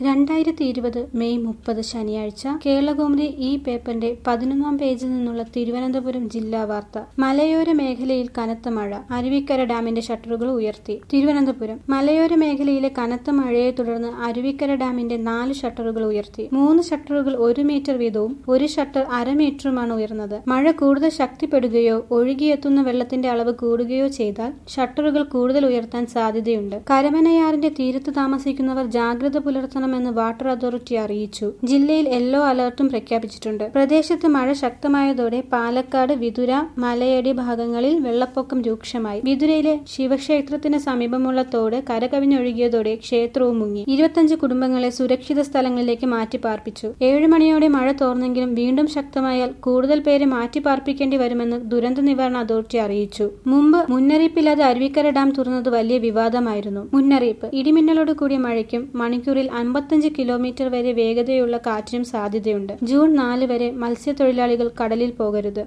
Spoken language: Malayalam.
രണ്ടായിരത്തി ഇരുപത് മെയ് മുപ്പത് ശനിയാഴ്ച കേരളകൗമുദി ഈ പേപ്പറിന്റെ പതിനൊന്നാം പേജിൽ നിന്നുള്ള തിരുവനന്തപുരം ജില്ലാ വാർത്ത മലയോര മേഖലയിൽ കനത്ത മഴ അരുവിക്കര ഡാമിന്റെ ഷട്ടറുകൾ ഉയർത്തി തിരുവനന്തപുരം മലയോര മേഖലയിലെ കനത്ത മഴയെ തുടർന്ന് അരുവിക്കര ഡാമിന്റെ നാല് ഷട്ടറുകൾ ഉയർത്തി മൂന്ന് ഷട്ടറുകൾ ഒരു മീറ്റർ വീതവും ഒരു ഷട്ടർ അരമീറ്ററുമാണ് ഉയർന്നത് മഴ കൂടുതൽ ശക്തിപ്പെടുകയോ ഒഴുകിയെത്തുന്ന വെള്ളത്തിന്റെ അളവ് കൂടുകയോ ചെയ്താൽ ഷട്ടറുകൾ കൂടുതൽ ഉയർത്താൻ സാധ്യതയുണ്ട് കരമനയാറിന്റെ തീരത്ത് താമസിക്കുന്നവർ ജാഗ്രത പുലർത്തണമെന്ന് വാട്ടർ അതോറിറ്റി അറിയിച്ചു ജില്ലയിൽ യെല്ലോ അലർട്ടും പ്രഖ്യാപിച്ചിട്ടുണ്ട് പ്രദേശത്ത് മഴ ശക്തമായതോടെ പാലക്കാട് വിതുര മലയടി ഭാഗങ്ങളിൽ വെള്ളപ്പൊക്കം രൂക്ഷമായി വിതുരയിലെ ശിവക്ഷേത്രത്തിന് സമീപമുള്ള തോട് കരകവിഞ്ഞൊഴുകിയതോടെ ക്ഷേത്രവും മുങ്ങി ഇരുപത്തഞ്ച് കുടുംബങ്ങളെ സുരക്ഷിത സ്ഥലങ്ങളിലേക്ക് മാറ്റി പാർപ്പിച്ചു ഏഴു മണിയോടെ മഴ തോർന്നെങ്കിലും വീണ്ടും ശക്തമായാൽ കൂടുതൽ പേരെ മാറ്റി പാർപ്പിക്കേണ്ടി വരുമെന്ന് ദുരന്ത നിവാരണ അതോറിറ്റി അറിയിച്ചു മുമ്പ് മുന്നറിയിപ്പില്ലാതെ അരുവിക്കര ഡാം തുറന്നത് വലിയ വിവാദമായിരുന്നു മുന്നറിയിപ്പ് ഇടിമിന്നലോട് കൂടിയ മഴയ്ക്കും മണിക്കൂറിൽ അമ്പത്തഞ്ച് കിലോമീറ്റർ വരെ വേഗതയുള്ള കാറ്റിനും സാധ്യതയുണ്ട് ജൂൺ നാല് വരെ മത്സ്യത്തൊഴിലാളികൾ കടലിൽ പോകരുത്